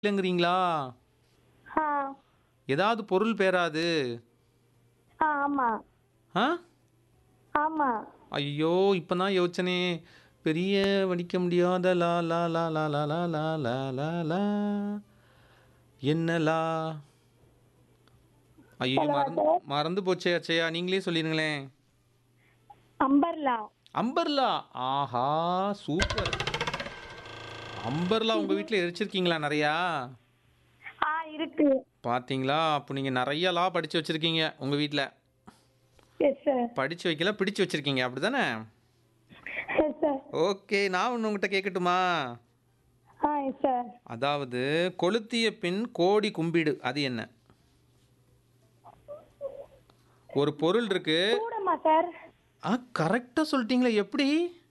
இல்லைங்கிறீங்களா ஆ ஏதாவது பொருள் பேராது ஆ ஆமாம் ஆ ஆமாம் ஐயோ இப்போ தான் யோசனே பெரிய வடிக்க முடியாத லா லா லா லா லா லா லா லா லா லா என்ன லா ஐயோ மறந்து மறந்து போச்சே அச்சையா நீங்களே சொல்லிடுங்களேன் அம்பர்லா அம்பர்லா ஆஹா சூப்பர் அம்பர்லா உங்கள் வீட்டில் எரிச்சிருக்கீங்களா நிறையா ஆ இருக்கு பார்த்தீங்களா அப்போ நீங்கள் நிறைய லா படித்து வச்சுருக்கீங்க உங்கள் வீட்டில் எஸ் சார் படித்து வைக்கல பிடிச்சு வச்சுருக்கீங்க அப்படி தானே எஸ் சார் ஓகே நான் ஒன்று உங்கள்கிட்ட கேட்கட்டுமா ஆ எஸ் சார் அதாவது கொளுத்திய பின் கோடி கும்பிடு அது என்ன ஒரு பொருள் இருக்கு கூடமா சார் ஆ கரெக்டாக சொல்லிட்டீங்களே எப்படி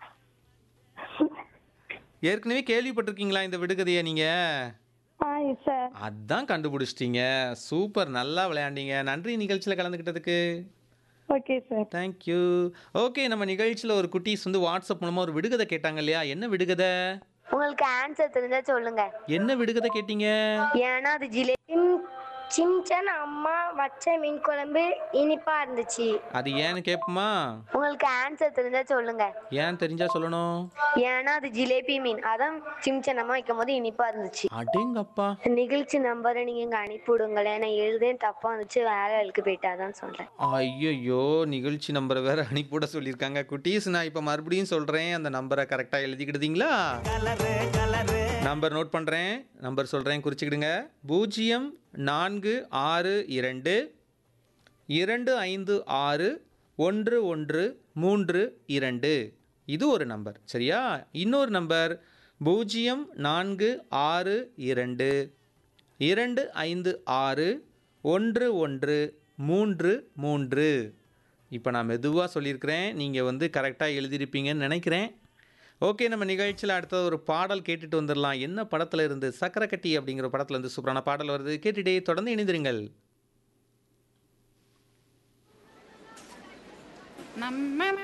ஏற்கனவே கேள்விப்பட்டிருக்கீங்களா இந்த விடுகதையை நீங்கள் ஆ எஸ் சார் அதான் கண்டுபிடிச்சிட்டீங்க சூப்பர் நல்லா விளையாண்டீங்க நன்றி நிகழ்ச்சியில் கலந்துக்கிட்டதுக்கு ஓகே சார் தேங்க்யூ ஓகே நம்ம நிகழ்ச்சியில் ஒரு குட்டீஸ் வந்து வாட்ஸ்அப் மூலமாக ஒரு விடுகதை கேட்டாங்க இல்லையா என்ன விடுகதை உங்களுக்கு ஆன்சர் தெரிஞ்சா சொல்லுங்க என்ன விடுகதை கேட்டீங்க ஏன்னா அது ஜிலே சின்சன் அம்மா வச்ச மீன் குழம்பு இனிப்பா இருந்துச்சு அது ஏன்னு கேட்போமா உங்களுக்கு ஆன்சர் தெரிஞ்சா சொல்லுங்க ஏன் தெரிஞ்சா சொல்லணும் ஏன்னா அது ஜிலேபி மீன் அதான் சிம்சன் அம்மா வைக்கும் போது இனிப்பா இருந்துச்சு அடேங்கப்பா நிகழ்ச்சி நம்பரை நீங்க இங்க அனுப்பி விடுங்களேன் நான் எழுதேன் தப்பா வந்துச்சு வேலைகளுக்கு போயிட்டாதான் சொல்றேன் ஐயோ நிகழ்ச்சி நம்பரை வேற அனுப்பிவிட சொல்லியிருக்காங்க குட்டீஸ் நான் இப்போ மறுபடியும் சொல்கிறேன் அந்த நம்பரை கரெக்டாக எழுதிக்கிடுதீங்களா நம்பர் நோட் பண்ணுறேன் நம்பர் சொல்கிறேன் குறிச்சிக்கிடுங்க பூஜ்ஜியம் நான்கு ஆறு இரண்டு இரண்டு ஐந்து ஆறு ஒன்று ஒன்று மூன்று இரண்டு இது ஒரு நம்பர் சரியா இன்னொரு நம்பர் பூஜ்ஜியம் நான்கு ஆறு இரண்டு இரண்டு ஐந்து ஆறு ஒன்று ஒன்று மூன்று மூன்று இப்போ நான் மெதுவாக சொல்லியிருக்கிறேன் நீங்கள் வந்து கரெக்டாக எழுதியிருப்பீங்கன்னு நினைக்கிறேன் ஓகே நம்ம நிகழ்ச்சியில் அடுத்தது ஒரு பாடல் கேட்டுட்டு வந்துடலாம் என்ன படத்தில் இருந்து சக்கரை கட்டி அப்படிங்கிற படத்தில் இருந்து சூப்பரான பாடல் வருது கேட்டுட்டே தொடர்ந்து இணைந்திருங்கள் நம்ம